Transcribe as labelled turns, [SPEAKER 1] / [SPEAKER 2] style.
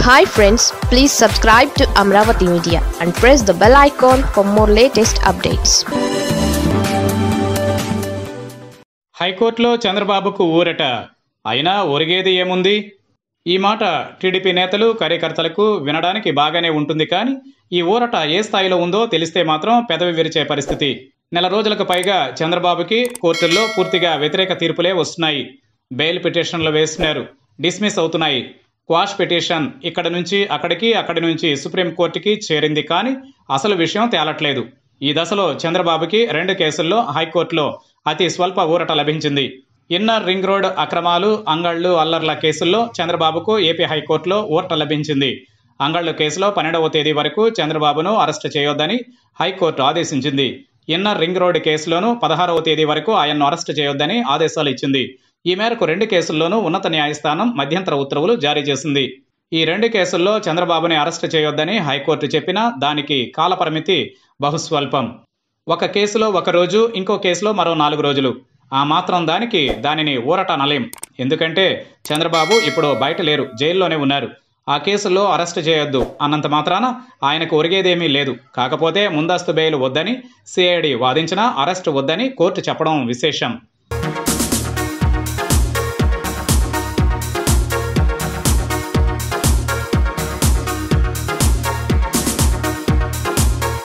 [SPEAKER 1] hi friends please subscribe to Amaravati media and press the bell icon for more latest updates
[SPEAKER 2] హైకోర్టులో చంద్రబాబుకు ఊరట అయినా ఒరిగేది ఏముంది ఈ మాట టీడీపీ నేతలు కార్యకర్తలకు వినడానికి బాగానే ఉంటుంది కానీ ఈ ఊరట ఏ స్థాయిలో ఉందో తెలిస్తే మాత్రం పెదవి విరిచే పరిస్థితి నెల రోజులకు పైగా చంద్రబాబుకి కోర్టుల్లో పూర్తిగా వ్యతిరేక తీర్పులే వస్తున్నాయి బెయిల్ పిటిషన్లు వేస్తున్నారు డిస్మిస్ అవుతున్నాయి క్వాష్ పిటిషన్ ఇక్కడ నుంచి అక్కడికి అక్కడి నుంచి సుప్రీంకోర్టుకి చేరింది కానీ అసలు విషయం తేలట్లేదు ఈ దశలో చంద్రబాబుకి రెండు కేసుల్లో హైకోర్టులో అతి స్వల్ప ఊరట లభించింది ఇన్నర్ రింగ్ రోడ్ అక్రమాలు అంగళ్ళు అల్లర్ల కేసుల్లో చంద్రబాబుకు ఏపీ హైకోర్టులో ఊరట లభించింది అంగళ్ళు కేసులో పన్నెండవ తేదీ వరకు చంద్రబాబును అరెస్టు చేయొద్దని హైకోర్టు ఆదేశించింది ఇన్నర్ రింగ్ రోడ్ కేసులోనూ పదహారవ తేదీ వరకు ఆయన్ను అరెస్టు చేయొద్దని ఆదేశాలు ఇచ్చింది ఈ మేరకు రెండు కేసుల్లోనూ ఉన్నత న్యాయస్థానం మధ్యంతర ఉత్తర్వులు జారీ చేసింది ఈ రెండు కేసుల్లో చంద్రబాబుని అరెస్టు చేయొద్దని హైకోర్టు చెప్పినా దానికి కాలపరిమితి బహుస్వల్పం ఒక కేసులో ఒక రోజు ఇంకో కేసులో మరో నాలుగు రోజులు ఆ మాత్రం దానికి దానిని ఊరట అనలేం ఎందుకంటే చంద్రబాబు ఇప్పుడు బయట లేరు జైల్లోనే ఉన్నారు ఆ కేసుల్లో అరెస్టు చేయొద్దు అన్నంత మాత్రాన ఆయనకు ఒరిగేదేమీ లేదు కాకపోతే ముందస్తు బెయిల్ వద్దని సిఐడి వాదించినా అరెస్టు వద్దని కోర్టు చెప్పడం విశేషం